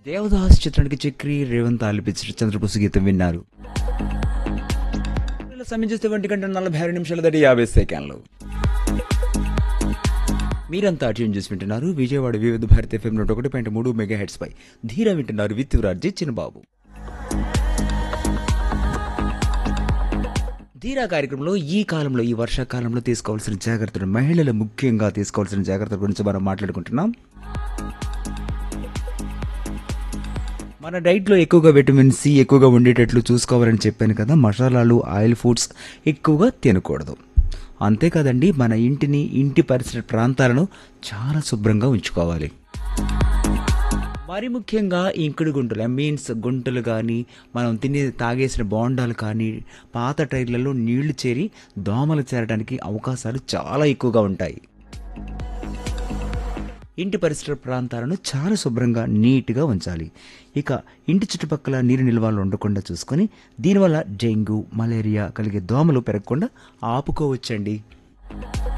దేవదాస్ చిత్రానికి చక్రి రేవంత్ ఆలపించిన చంద్రబోసు గీతం విన్నారు సమయం చూస్తే ఒంటి గంట నలభై ఆరు నిమిషాల దాటి యాభై సెకండ్లు మీరంతా ట్యూన్ చేసి వింటున్నారు విజయవాడ వివిధ భారతి ఎఫ్ఎం నూట ఒకటి పాయింట్ మూడు మెగా హెడ్స్ పై ధీర వింటున్నారు విత్ రాజీ చిన్నబాబు ధీరా కార్యక్రమంలో ఈ కాలంలో ఈ వర్షాకాలంలో తీసుకోవాల్సిన జాగ్రత్తలు మహిళలు ముఖ్యంగా తీసుకోవాల్సిన జాగ్రత్తల గురించి మనం మాట్లాడుకుంటున్నాం మన డైట్లో ఎక్కువగా విటమిన్ సి ఎక్కువగా ఉండేటట్లు చూసుకోవాలని చెప్పాను కదా మసాలాలు ఆయిల్ ఫుడ్స్ ఎక్కువగా తినకూడదు అంతేకాదండి మన ఇంటిని ఇంటి పరిసర ప్రాంతాలను చాలా శుభ్రంగా ఉంచుకోవాలి మరి ముఖ్యంగా ఇంకుడు గుంటలు మీన్స్ గుంటలు కానీ మనం తినే తాగేసిన బోండాలు కానీ పాత టైర్లలో నీళ్లు చేరి దోమలు చేరడానికి అవకాశాలు చాలా ఎక్కువగా ఉంటాయి ఇంటి పరిసర ప్రాంతాలను చాలా శుభ్రంగా నీట్గా ఉంచాలి ఇక ఇంటి చుట్టుపక్కల నీరు నిల్వలు ఉండకుండా చూసుకొని దీనివల్ల డెంగ్యూ మలేరియా కలిగే దోమలు పెరగకుండా ఆపుకోవచ్చండి